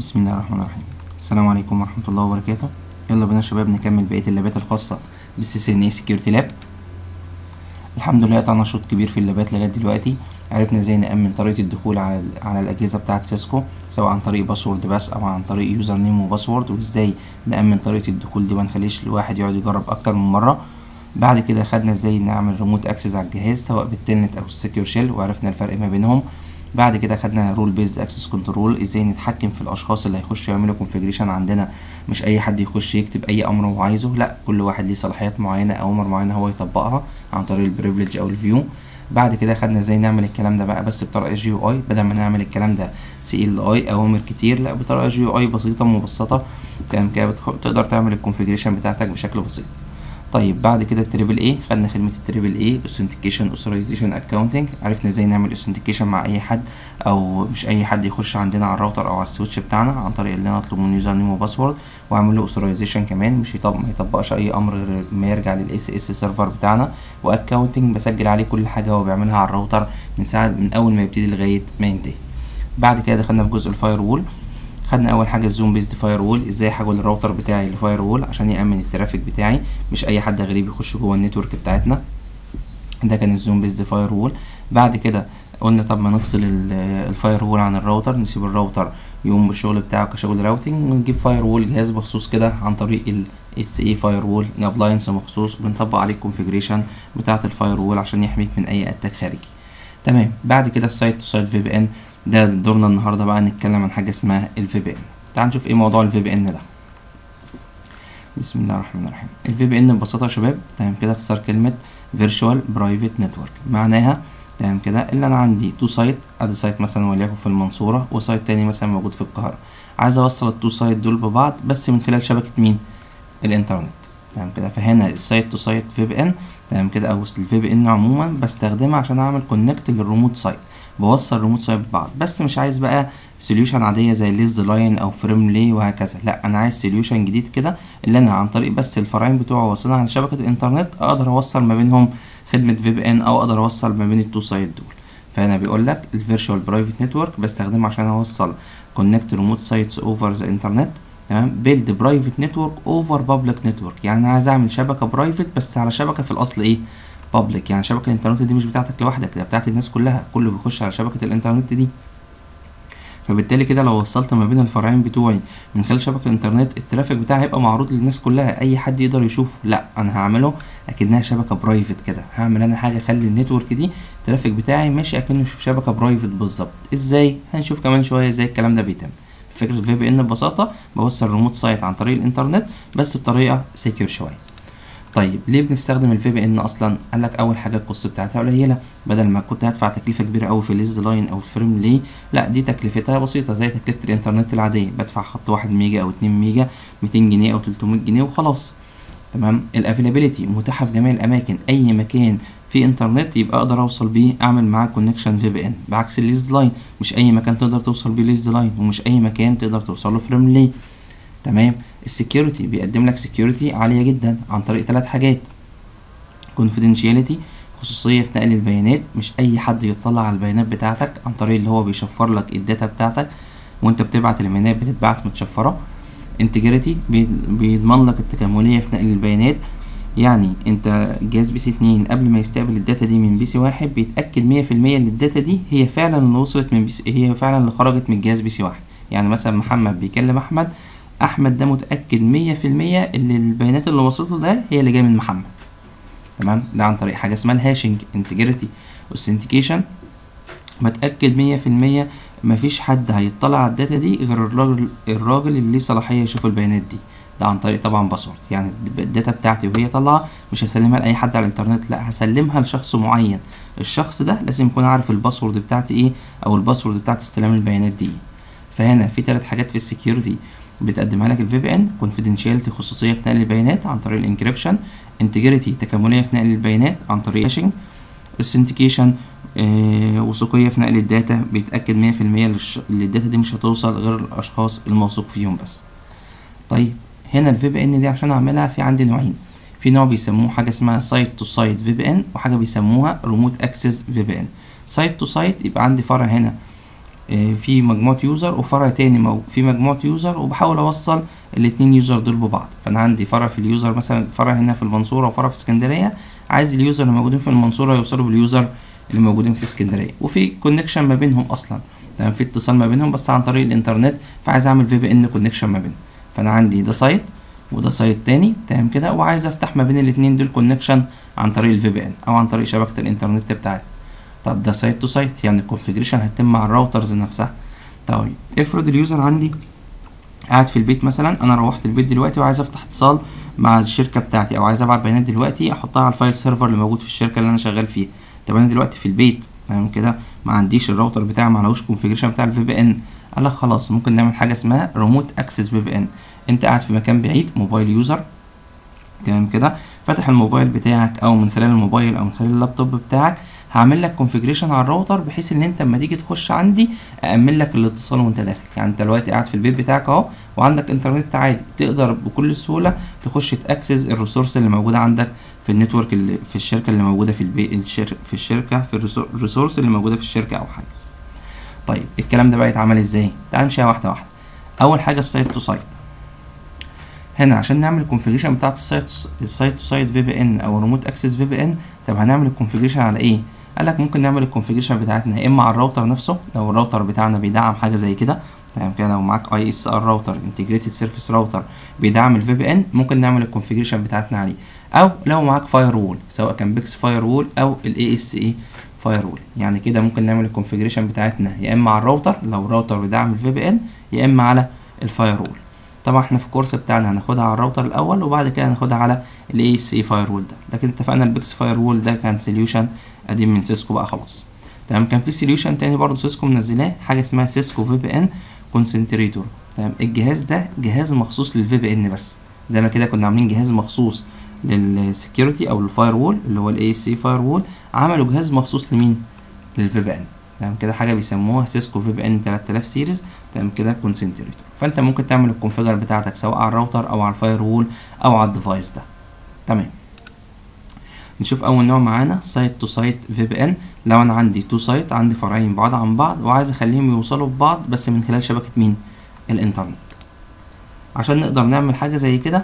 بسم الله الرحمن الرحيم السلام عليكم ورحمة الله وبركاته يلا بينا يا شباب نكمل بقية اللابات الخاصة بالسي سي ان اي سكيورتي لاب الحمد لله قطعنا شوط كبير في اللابات لغاية دلوقتي عرفنا ازاي نأمن طريقة الدخول على ال- على الأجهزة بتاعة سيسكو سواء عن طريق باسورد بس أو عن طريق يوزر نيم وباسورد وازاي نأمن طريقة الدخول دي منخليش الواحد يقعد يجرب أكتر من مرة بعد كده خدنا ازاي نعمل ريموت اكسس على الجهاز سواء بالتلنت او السكيور شيل وعرفنا الفرق ما بينهم بعد كده خدنا رول بيزد اكسس كنترول ازاي نتحكم في الاشخاص اللي هيخشوا يعملوا كونفيجريشن عندنا مش اي حد يخش يكتب اي امر هو عايزه لا كل واحد ليه صلاحيات معينه او امر معينه هو يطبقها عن طريق البريفليج او الفيو بعد كده خدنا ازاي نعمل الكلام ده بقى بس بطريقه جي يو اي بدل ما نعمل الكلام ده سي ال اي اوامر كتير لا بطريقه جي يو اي بسيطه مبسطه تمام كده بتخ- تقدر تعمل الكونفيجريشن بتاعتك بشكل بسيط طيب بعد كده التريبل اي خدنا خدمه التريبل اي اوثنتيكيشن اوثرايزيشن اكاونتنج عرفنا ازاي نعمل اوثنتيكيشن مع اي حد او مش اي حد يخش عندنا على الراوتر او على السويتش بتاعنا عن طريق اللي انا اطلب منه يوزر نيم وباسورد واعمل له اوثرايزيشن كمان مش يطبق ما يطبقش اي امر غير ما يرجع للاس اس سيرفر بتاعنا واكاونتنج بسجل عليه كل حاجه هو بيعملها على الراوتر من ساعه من اول ما يبتدي لغايه ما ينتهي بعد كده دخلنا في جزء الفاير وول خدنا اول حاجه الزوم بيزد فاير وول ازاي احول الراوتر بتاعي لفاير وول عشان يامن الترافيك بتاعي مش اي حد غريب يخش جوه النتورك بتاعتنا ده كان الزوم بيزد فاير وول بعد كده قلنا طب ما نفصل الفاير وول عن الراوتر نسيب الراوتر يقوم بالشغل بتاعه كشغل راوتنج ونجيب فاير وول جهاز مخصوص كده عن طريق ال اس اي فاير وول ابلاينس مخصوص بنطبق عليه الكونفيجريشن بتاعه الفاير وول عشان يحميك من اي اتاك خارجي تمام بعد كده السايت تو سايت في بي ان ده دورنا النهارده بقى نتكلم عن حاجه اسمها الفي بي ان تعال نشوف ايه موضوع الفي بي ان ده بسم الله الرحمن الرحيم الفي بي ان ببساطه يا شباب تمام كده اختصار كلمه فيرتشوال برايفت نتورك معناها تمام كده اللي انا عندي تو سايت ادي سايت مثلا وليكن في المنصوره وسايت تاني مثلا موجود في القاهره عايز اوصل التو سايت دول ببعض بس من خلال شبكه مين الانترنت تمام كده فهنا السايت تو سايت في بي ان تمام كده او الفي بي ان عموما بستخدمها عشان اعمل كونكت للريموت سايت بوصل ريموت سايت ببعض بس مش عايز بقى سوليوشن عاديه زي ليز لاين او فريملي وهكذا لا انا عايز سوليوشن جديد كده اللي انا عن طريق بس الفرعين بتوعه واصلها على شبكه الانترنت اقدر اوصل ما بينهم خدمه في بي ان او اقدر اوصل ما بين التو سايت دول فهنا بيقول لك الفيرتشوال برايفت نتورك بستخدمه عشان اوصل كونكت ريموت سايتس اوفر ذا انترنت تمام بيلد برايفت نتورك اوفر بابليك نتورك يعني انا عايز اعمل شبكه برايفت بس على شبكه في الاصل ايه بابليك يعني شبكه الانترنت دي مش بتاعتك لوحدك ده بتاعت الناس كلها كله بيخش على شبكه الانترنت دي فبالتالي كده لو وصلت ما بين الفرعين بتوعي من خلال شبكه الانترنت الترافيك بتاعي هيبقى معروض للناس كلها اي حد يقدر يشوفه لا انا هعمله اكنها شبكه برايفت كده هعمل انا حاجه اخلي النتورك دي الترافيك بتاعي ماشي اكنه في شبكه برايفت بالظبط ازاي هنشوف كمان شويه ازاي الكلام ده بيتم فكره الفي بي ان ببساطه بوصل ريموت سايت عن طريق الانترنت بس بطريقه سيكيور شويه طيب ليه بنستخدم الفي بي ان اصلا قال لك اول حاجه الكوست بتاعتها قليله بدل ما كنت هدفع تكلفه كبيره قوي في الليز لاين او الفريم لي لا دي تكلفتها بسيطه زي تكلفه الانترنت العاديه بدفع خط 1 ميجا او 2 ميجا 200 جنيه او 300 جنيه وخلاص تمام الافيلابيلتي متاحه في جميع الاماكن اي مكان في انترنت يبقى اقدر اوصل بيه اعمل معاه كونكشن في بي ان بعكس الليز لاين مش اي مكان تقدر توصل بيه ليز لاين ومش اي مكان تقدر توصل له فريم لي تمام السكيورتي بيقدم لك سكيورتي عاليه جدا عن طريق ثلاث حاجات confidentiality خصوصية في نقل البيانات مش أي حد يطلع على البيانات بتاعتك عن طريق اللي هو بيشفر لك الداتا بتاعتك وانت بتبعت البيانات بتتبعت متشفرة انتجريتي بيضمن لك التكاملية في نقل البيانات يعني انت جهاز بي سي اتنين قبل ما يستقبل الداتا دي من بي سي واحد بيتأكد مية في المية ان الداتا دي هي فعلا اللي وصلت من بي سي هي فعلا اللي خرجت من جهاز بي سي واحد يعني مثلا محمد بيكلم أحمد أحمد ده متأكد مية في المية ان البيانات اللي وصلت له ده هي اللي جاية من محمد تمام ده عن طريق حاجه اسمها الهاشنج انتجريتي اوثنتيكيشن بتاكد مية في المية مفيش حد هيطلع على الداتا دي غير الراجل الراجل اللي ليه صلاحيه يشوف البيانات دي ده عن طريق طبعا باسورد يعني الداتا بتاعتي وهي طالعه مش هسلمها لاي حد على الانترنت لا هسلمها لشخص معين الشخص ده لازم يكون عارف الباسورد بتاعتي ايه او الباسورد بتاعت استلام البيانات دي فهنا في ثلاث حاجات في السكيورتي بتقدمها لك الفي بي ان كونفيدنشاليتي خصوصيه في نقل البيانات عن طريق الانكريبشن انتجريتي تكامليه في نقل البيانات عن طريق هاشنج اوثنتيكيشن آه وثوقيه في نقل الداتا بيتاكد مية في المية ان الداتا دي مش هتوصل غير الاشخاص الموثوق فيهم بس طيب هنا الفي بي ان دي عشان اعملها في عندي نوعين في نوع بيسموه حاجه اسمها سايت تو سايت في بي ان وحاجه بيسموها ريموت اكسس في بي ان سايت تو سايت يبقى عندي فرع هنا آه، في مجموعة يوزر وفرع تاني مو- في مجموعة يوزر وبحاول اوصل الاتنين يوزر دول ببعض فانا عندي فرع في اليوزر مثلا فرع هنا في المنصورة وفرع في اسكندرية عايز اليوزر اللي موجودين في المنصورة يوصلوا باليوزر اللي موجودين في اسكندرية وفي كونكشن ما بينهم اصلا تمام في اتصال ما بينهم بس عن طريق الانترنت فعايز اعمل في بي ان كونكشن ما بينهم فانا عندي ده سايت وده سايت تاني تمام كده وعايز افتح ما بين الاتنين دول كونكشن عن طريق الفي بي ان او عن طريق شبكة الانترنت بتاعتي طب ده سايت تو سايت يعني الكونفيجريشن هيتم مع الراوترز نفسها طيب افرض اليوزر عندي قاعد في البيت مثلا انا روحت البيت دلوقتي وعايز افتح اتصال مع الشركه بتاعتي او عايز ابعت بيانات دلوقتي احطها على الفايل سيرفر اللي موجود في الشركه اللي انا شغال فيها طب انا دلوقتي في البيت تمام كده ما عنديش الراوتر بتاعي ما عليهوش كونفيجريشن بتاع الفي بي ان قال لك خلاص ممكن نعمل حاجه اسمها ريموت اكسس في بي ان انت قاعد في مكان بعيد موبايل يوزر تمام كده فاتح الموبايل بتاعك او من خلال الموبايل او من خلال اللابتوب بتاعك هعمل لك كونفيجريشن على الراوتر بحيث ان انت لما تيجي تخش عندي اامن لك الاتصال وانت داخل يعني انت دلوقتي قاعد في البيت بتاعك اهو وعندك انترنت عادي تقدر بكل سهوله تخش تاكسس الريسورس اللي موجوده عندك في النتورك اللي في الشركه اللي موجوده في البيت الشر في الشركه في الريسور- الريسورس اللي موجوده في الشركه او حاجه طيب الكلام ده بقى يتعمل ازاي تعال نمشيها واحده واحده اول حاجه السايت تو سايت هنا عشان نعمل الكونفيجريشن بتاعت السايت السايت تو سايت في بي ان او ريموت اكسس في بي ان طب هنعمل الكونفيجريشن على ايه قال لك ممكن نعمل الكونفيجريشن بتاعتنا يا اما على الراوتر نفسه لو الراوتر بتاعنا بيدعم حاجه زي كده تمام كده لو معاك اي اس ار راوتر انتجريتد سيرفيس راوتر بيدعم الفي بي ان ممكن نعمل الكونفيجريشن بتاعتنا عليه او لو معاك فاير وول سواء كان بيكس فاير وول او الاي اس اي فاير وول يعني كده ممكن نعمل الكونفيجريشن بتاعتنا يا اما على الراوتر لو الراوتر بيدعم الفي بي ان يا اما على الفاير وول طبعا احنا في الكورس بتاعنا هناخدها على الراوتر الاول وبعد كده هناخدها على الاي اس اي فاير وول ده لكن اتفقنا البيكس فاير وول ده كان سوليوشن قديم من سيسكو بقى خلاص تمام كان في سوليوشن تاني برضه سيسكو منزلاه حاجه اسمها سيسكو في بي ان كونسنتريتور تمام الجهاز ده جهاز مخصوص للفي بي ان بس زي ما كده كنا عاملين جهاز مخصوص للسكيورتي او الفاير وول اللي هو الاي اس اي فاير وول عملوا جهاز مخصوص لمين للفي بي ان تمام كده حاجه بيسموها سيسكو في بي ان 3000 سيريز تمام كده كونسنتريتور فانت ممكن تعمل الكونفيجر بتاعتك سواء على الراوتر او على الفاير وول او على الديفايس ده تمام نشوف اول نوع معانا سايت تو سايت في بي ان لو انا عندي تو سايت عندي فرعين بعاد عن بعض وعايز اخليهم يوصلوا ببعض بس من خلال شبكه مين الانترنت عشان نقدر نعمل حاجه زي كده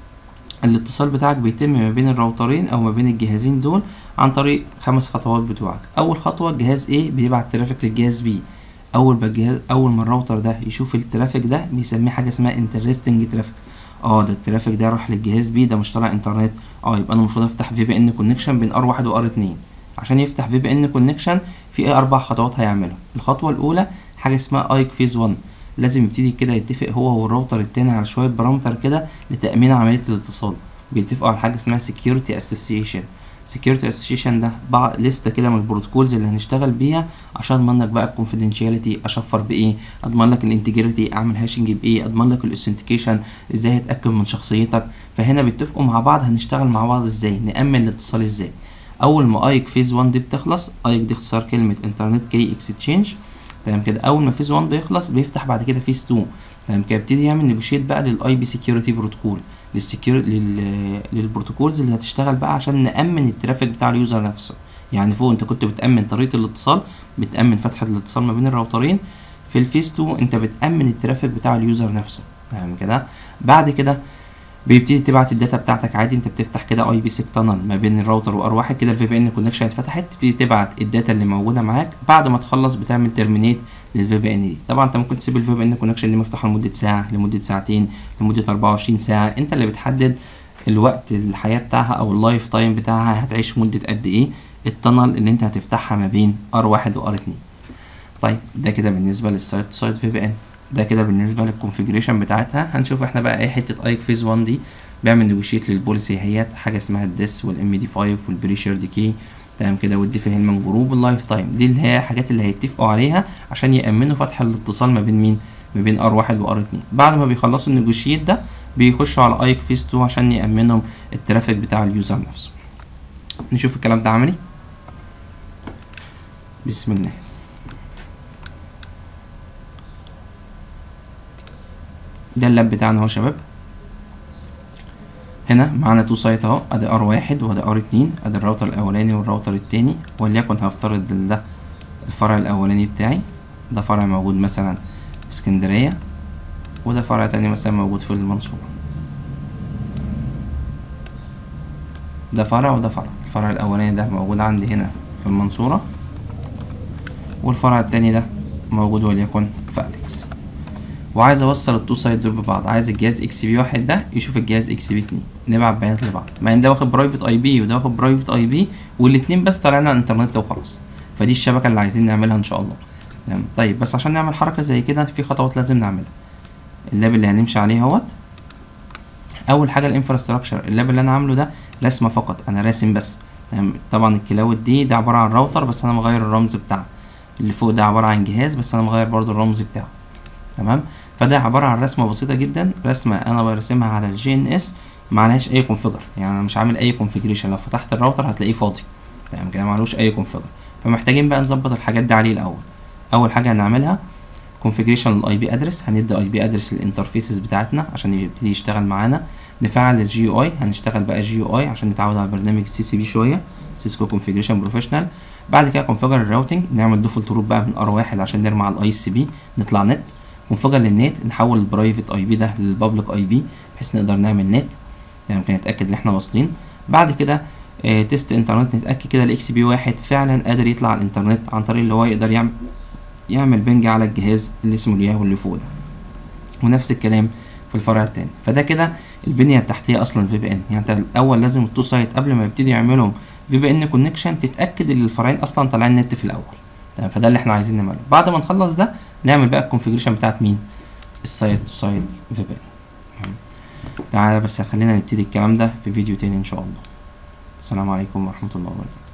الاتصال بتاعك بيتم ما بين الراوترين او ما بين الجهازين دول عن طريق خمس خطوات بتوعك اول خطوه الجهاز A بيبعت ترافيك للجهاز B اول ما الجهاز اول ما الراوتر ده يشوف الترافيك ده بيسميه حاجه اسمها انترستنج ترافيك اه ده الترافيك ده راح للجهاز بي ده مش طالع انترنت اه يبقى انا المفروض افتح في بي ان كونكشن بين ار واحد وار اتنين عشان يفتح في بي ان كونكشن في ايه اربع خطوات هيعملها الخطوه الاولى حاجه اسمها ايك فيز 1 لازم يبتدي كده يتفق هو والراوتر التاني على شويه بارامتر كده لتامين عمليه الاتصال بيتفقوا على حاجه اسمها سكيورتي اسوسيشن سكيورتي اسوسيشن ده بعض لسته كده من البروتوكولز اللي هنشتغل بيها عشان اضمن لك بقى الكونفيدنشاليتي اشفر بايه اضمن لك الانتجريتي اعمل هاشنج بايه اضمن لك الاوثنتيكيشن ازاي هتاكد من شخصيتك فهنا بيتفقوا مع بعض هنشتغل مع بعض ازاي نامن الاتصال ازاي اول ما ايك فيز 1 دي بتخلص ايك دي اختصار كلمه انترنت كي اكستشينج تمام كده اول ما فيز 1 بيخلص بيفتح بعد كده فيز 2 تمام كده يبتدي يعمل نيجوشيت بقى للاي بي سكيورتي بروتوكول للسكيور لل... للبروتوكولز اللي هتشتغل بقى عشان نامن الترافيك بتاع اليوزر نفسه يعني فوق انت كنت بتامن طريقه الاتصال بتامن فتحه الاتصال ما بين الراوترين في الفيز 2 انت بتامن الترافيك بتاع اليوزر نفسه تمام كده بعد كده بيبتدي تبعت الداتا بتاعتك عادي انت بتفتح كده اي بي سيك تانل ما بين الراوتر وار واحد كده الفي بي ان كونكشن اتفتحت تبتدي تبعت الداتا اللي موجوده معاك بعد ما تخلص بتعمل ترمينيت للفي بي ان دي طبعا انت ممكن تسيب الفي بي ان كونكشن دي مفتوحه لمده ساعه لمده ساعتين لمده 24 ساعه انت اللي بتحدد الوقت الحياه بتاعها او اللايف تايم بتاعها هتعيش مده قد ايه التانل اللي انت هتفتحها ما بين ار واحد وار اتنين طيب ده كده بالنسبه للسايت سايت في بي ان ده كده بالنسبه للكونفيجريشن بتاعتها هنشوف احنا بقى ايه حته ايك فيز 1 دي بيعمل نيجوشيت للبوليسي هي حاجه اسمها الديس والام دي 5 والبريشر ديكي تمام كده والديفي هيلمان جروب واللايف تايم دي اللي هي الحاجات اللي هيتفقوا عليها عشان يامنوا فتح الاتصال ما بين مين ما بين ار واحد وار اتنين بعد ما بيخلصوا النيجوشيت ده بيخشوا على ايك فيز 2 عشان يامنهم الترافيك بتاع اليوزر نفسه نشوف الكلام ده عملي بسم الله ده اللاب بتاعنا اهو يا شباب هنا معانا تو سايت اهو ادي ار واحد وادي ار اتنين ادي الراوتر الاولاني والراوتر التاني وليكن هفترض ده الفرع الاولاني بتاعي ده فرع موجود مثلا في اسكندرية وده فرع تاني مثلا موجود في المنصورة ده فرع وده فرع الفرع الأولاني ده موجود عندي هنا في المنصورة والفرع التاني ده موجود وليكن في أليكس وعايز اوصل التو سايد دول ببعض عايز الجهاز اكس بي واحد ده يشوف الجهاز اكس بي اتنين نبعت بيانات لبعض مع ان ده واخد برايفت اي بي وده واخد برايفت اي بي والاتنين بس طالعين على الانترنت وخلاص فدي الشبكه اللي عايزين نعملها ان شاء الله تمام طيب بس عشان نعمل حركه زي كده في خطوات لازم نعملها اللاب اللي هنمشي عليه اهوت اول حاجه الانفراستراكشر اللاب اللي انا عامله ده رسمه فقط انا راسم بس تمام طبعا الكلاود دي ده عباره عن راوتر بس انا مغير الرمز بتاعه اللي فوق ده عباره عن جهاز بس انا مغير برضو الرمز بتاعه تمام فده عباره عن رسمه بسيطه جدا رسمه انا برسمها على الجي ان اس معلهاش اي كونفيجر يعني انا مش عامل اي كونفيجريشن لو فتحت الراوتر هتلاقيه فاضي تمام كده معلوش اي كونفيجر فمحتاجين بقى نظبط الحاجات دي عليه الاول اول حاجه هنعملها كونفيجريشن للاي بي ادرس هندي اي بي ادرس للانترفيسز بتاعتنا عشان يبتدي يشتغل معانا نفعل الجي يو اي هنشتغل بقى جي يو اي عشان نتعود على برنامج سي سي بي شويه سيسكو كونفيجريشن بروفيشنال بعد كده كونفيجر الراوتنج نعمل ديفولت روت بقى من ار واحد عشان نرمي على الاي سي بي نطلع نت كونفيجر للنت نحول البرايفت اي بي ده للبابليك اي بي بحيث نقدر نعمل نت يعني نتاكد ان احنا واصلين بعد كده آه تيست انترنت نتاكد كده الاكس بي واحد فعلا قادر يطلع على الانترنت عن طريق اللي هو يقدر يعمل يعمل بنج على الجهاز اللي اسمه الياهو اللي فوق ده ونفس الكلام في الفرع التاني فده كده البنيه التحتيه اصلا في بي ان يعني انت الاول لازم التو سايت قبل ما يبتدي يعملهم في بي ان كونكشن تتاكد ان الفرعين اصلا طالعين نت في الاول تمام فده اللي احنا عايزين نعمله بعد ما نخلص ده نعمل بقى الكونفيجريشن بتاعت مين السايت تو سايت في بي ان تعالى بس خلينا نبتدي الكلام ده في فيديو تاني ان شاء الله السلام عليكم ورحمه الله وبركاته